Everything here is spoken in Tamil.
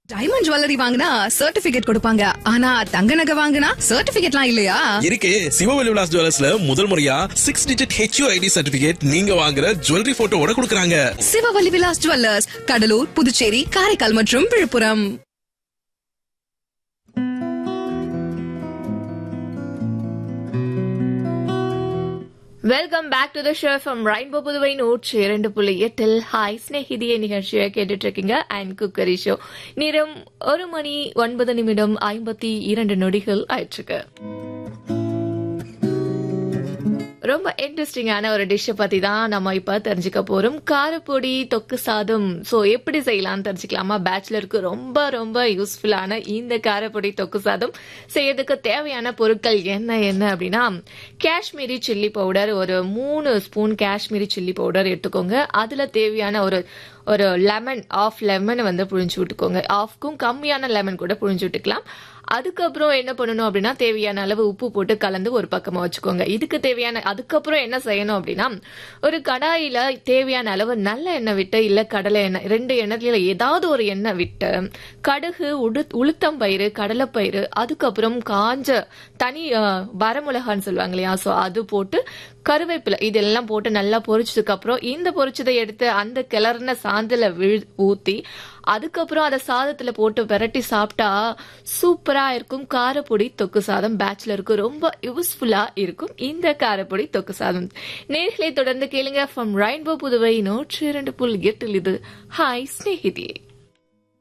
டைமண்ட் ஜுவல்லரி வாங்கினா சர்டிபிகேட் கொடுப்பாங்க ஆனா தங்க நகை வாங்கினா சர்டிபிகேட்லாம் இல்லையா இருக்கு சிவவெளி விலாஸ் ஜுவல்லர்ஸ்ல முதல் முறையா six digit HUID certificate நீங்க வாங்குற ஜுவல்லரி போட்டோவோட கொடுக்கறாங்க சிவவல்லி விலாஸ் ஜுவல்லர்ஸ் கடலூர் புதுச்சேரி காரைக்கால் மற்றும் Villupuram welcome back to the show from Rainbow Puduvai நூற்றி இரண்டு புள்ளி எட்டில் ஹாய் ஸ்னேகிதிய நிகழ்ச்சியை கேட்டுட்டு இருக்கீங்க அண்ட் குக்கரி ஷோ நேரம் ஒரு மணி ஒன்பது நிமிடம் ஐம்பத்தி இரண்டு நொடிகள் ஆயிற்றுக்கு ரொம்ப இன்ட்ரெஸ்டிங்கான ஒரு டிஷ்ஷை பத்தி தான் நம்ம இப்ப தெரிஞ்சுக்க போறோம் காரப்பொடி தொக்கு சாதம் சோ எப்படி செய்யலாம்னு தெரிஞ்சுக்கலாமா பேச்சுலருக்கு ரொம்ப ரொம்ப யூஸ்ஃபுல்லான இந்த காரப்பொடி தொக்கு சாதம் செய்யறதுக்கு தேவையான பொருட்கள் என்ன என்ன அப்படின்னா காஷ்மீரி சில்லி பவுடர் ஒரு மூணு ஸ்பூன் காஷ்மீரி சில்லி பவுடர் எடுத்துக்கோங்க அதுல தேவையான ஒரு ஒரு லெமன் ஆஃப் லெமன் வந்து புழிஞ்சு விட்டுக்கோங்க ஆஃப்க்கும் கம்மியான லெமன் கூட புழிஞ்சு விட்டுக்கலாம் அதுக்கப்புறம் என்ன பண்ணணும் அப்படின்னா தேவையான அளவு உப்பு போட்டு கலந்து ஒரு பக்கமா வச்சுக்கோங்க இதுக்கு தேவையான அதுக்கப்புறம் என்ன செய்யணும் அப்படின்னா ஒரு கடாயில தேவையான அளவு நல்ல எண்ணெய் விட்டு இல்ல கடலை எண்ணெய் ரெண்டு எண்ணெய்ல ஏதாவது ஒரு எண்ணெய் விட்டு கடுகு உடு உளுத்தம் பயிறு கடலைப்பயிறு அதுக்கப்புறம் காஞ்ச தனி அஹ், வரமிளகான்னு சொல்லுவாங்க இல்லையா ஸோ அது போட்டு கருவேப்பிலை இதெல்லாம் போட்டு நல்லா பொரிச்சதுக்கு அப்புறம் இந்த பொரிச்சதை எடுத்து அந்த கிளறின சாந்துல விழு ஊத்தி அதுக்கப்புறம் அதை சாதத்துல போட்டு விரட்டி சாப்பிட்டா சூப்பரா இருக்கும் காரப்பொடி தொக்கு சாதம் பேச்சுலருக்கு ரொம்ப யூஸ்ஃபுல்லா இருக்கும் இந்த காரப்பொடி தொக்கு சாதம் நேர்களை தொடர்ந்து கேளுங்க ஃப்ரம் ரெயின்போ புதுவை நூற்றி இரண்டு புள்ளி எட்டில் இது ஹாய் ஸ்னேகிதியே